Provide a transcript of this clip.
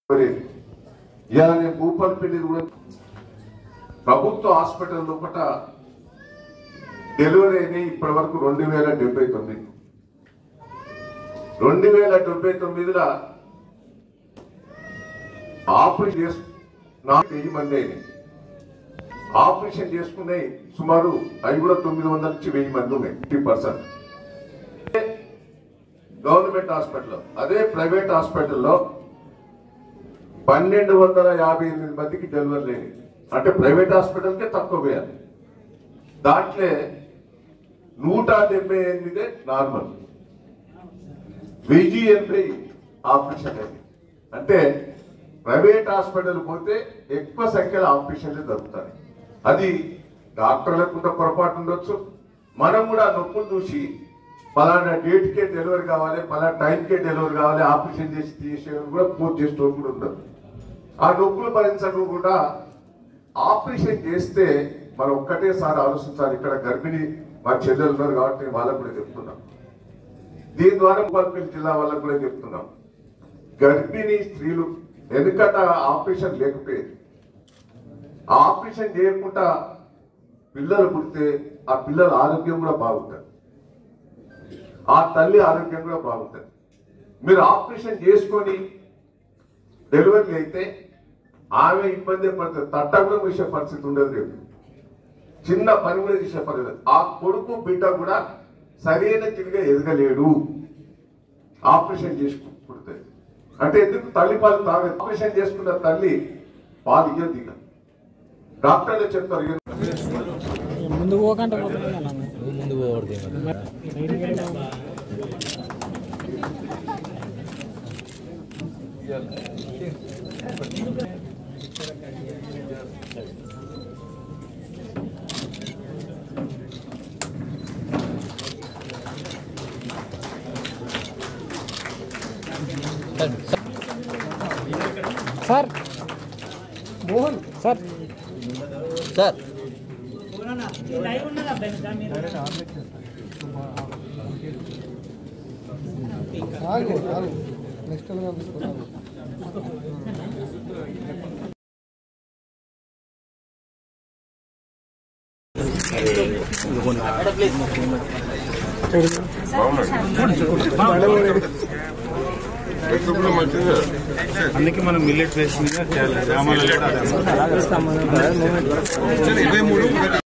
ఇవాళ నేను భూపాలపల్లి కూడా ప్రభుత్వ హాస్పిటల్ లోపల డెలివరీ అయినాయి ఇప్పటి వరకు రెండు వేల డెబ్బై తొమ్మిది రెండు వేల డెబ్బై తొమ్మిదిలో ఆపరేషన్ చేసు నాకు వెయ్యి మంది అయినాయి ఆపరేషన్ చేసుకునే సుమారు అవి కూడా తొమ్మిది వందల నుంచి వెయ్యి మంది ఉన్నాయి ఫిఫ్టీ పర్సెంట్ గవర్నమెంట్ హాస్పిటల్ అదే ప్రైవేట్ హాస్పిటల్లో పన్నెండు వందల యాభై ఎనిమిది మందికి డెలివరీ లేని అంటే ప్రైవేట్ హాస్పిటల్కే తక్కువ వేయాలి దాంట్లో నూట డెబ్బై ఎనిమిదే నార్మల్ వెయ్యి ఎనభై ఆపరేషన్ అయింది అంటే ప్రైవేట్ హాస్పిటల్ పోతే ఎక్కువ సంఖ్యలో ఆపరేషన్లు జరుగుతాయి అది డాక్టర్లకు కూడా పొరపాటు ఉండొచ్చు మనం కూడా ఆ నొప్పులు చూసి పలానా డేట్కే డెలివరీ కావాలి పలానా టైంకే డెలివరీ కావాలి ఆపరేషన్ చేసి తీసేయడం కూడా పూర్తి చేసేటోళ్ళు కూడా ఉండదు ఆ నొప్పులు భరించకుండా ఆపరేషన్ చేస్తే మనం ఒక్కటేసారి ఆలోచించాలి ఇక్కడ గర్భిణి మా చెల్లెలు ఉన్నారు కాబట్టి నేను వాళ్ళకు కూడా చెప్తున్నాం దీని ద్వారా భూపాలపల్లి జిల్లా వాళ్ళకు కూడా చెప్తున్నాం గర్భిణీ స్త్రీలు ఎందుకంట ఆపరేషన్ లేకపోయేది ఆ ఆపరేషన్ చేయకుండా పిల్లలు పుడితే ఆ పిల్లల ఆరోగ్యం కూడా బాగుంటుంది ఆ తల్లి ఆరోగ్యం కూడా బాగుంటుంది మీరు ఆపరేషన్ చేసుకొని డెలివరీ అయితే ఆమె ఇబ్బంది పడుతుంది తట్ట కూడా చూసే పరిస్థితి ఉండదు రేపు చిన్న పని కూడా చేసే పరిస్థితి ఆ కొడుకు బిడ్డ కూడా సరైన తిరిగా ఎదగలేడు ఆపరేషన్ చేసుకుంటుంది అంటే ఎందుకు తల్లి పాలు తాగదు ఆపరేషన్ చేసుకున్న తల్లి పాలు ఇయ్యదు ఇక డాక్టర్లు చెప్తారు "ఇయ్యదు." ముందు పోకంటే పోతుంది అన్న ముందు పోకూడదు సార్ మోహన్ సార్ సార్ ఆగు ఆగు నెక్స్ట్ తీసుకున్నాను అందుకే మనం మిల్లెట్ రైస్ మీద చాలా గ్రామాలలో కూడా అదే. అలాగే ఇరవై మూడు